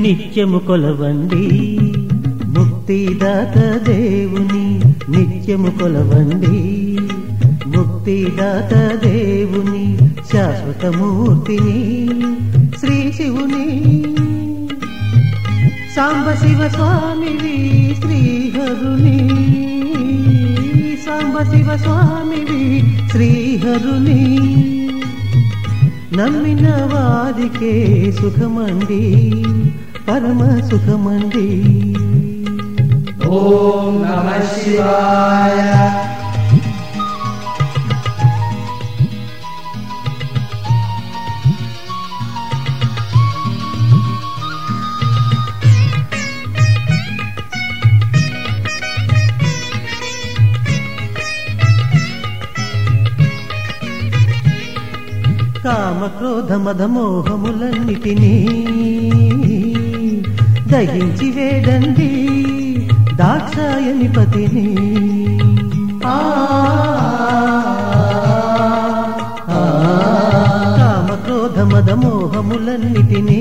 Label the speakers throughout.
Speaker 1: నిత్యము కొలవండి ముక్తిదాత దేవుని నిత్యము కొలవండి ముక్తిదాత దేవుని శాశ్వతమూర్తిని శ్రీ శివుని సాంబ శివ స్వామివి శ్రీహరుని సాంబ శివ స్వామివి శ్రీహరుని నమ్మిన వారికే సుఖమండి పరమ సుఖమండి
Speaker 2: ఓం నమ శివాయ
Speaker 1: కామ క్రోధ మద మోహములన్నిటినీ దహించి వేడండి దాక్షాయని పతిని
Speaker 2: ఆ
Speaker 1: కామ క్రోధ మద మోహములన్నిటినీ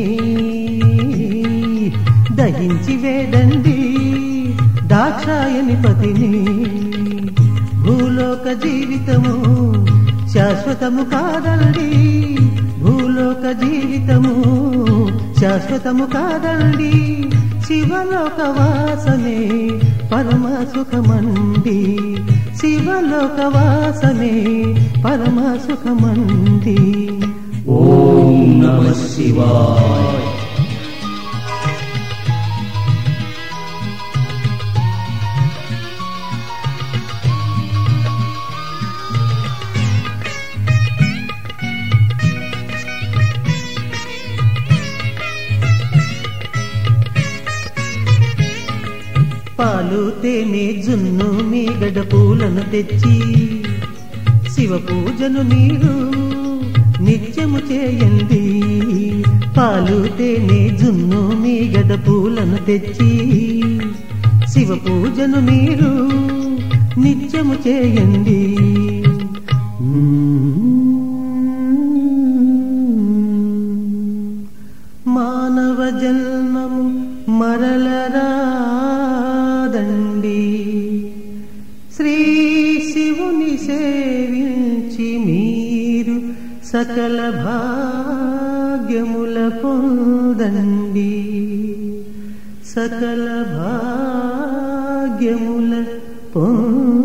Speaker 1: దహించి వేడండి దాక్షాయని పతిని భూలోక జీవితము శాశ్వతము కాదండి భూలోక జీవితము శాశ్వతము కాదండి శివలోక వాసమే పరమ సుఖమండి శివలోక వాసమే పరమ సుఖమండి
Speaker 2: ఓం నమ శివాయ
Speaker 1: పాలు తేనె జున్ను మీగడ పూలను తెచ్చి శివ పూజను మీరు నిత్యము చేయండి పాలు తేనె జున్ను మీగడ పూలను తెచ్చి శివ పూజను మీరు నిత్యము చేయండి మానవ జన్మము మరలరాదండి శ్రీ శివుని సేవించి మీరు సకల భాగ్యముల పొందండి సకల భాగ్యముల పొందండి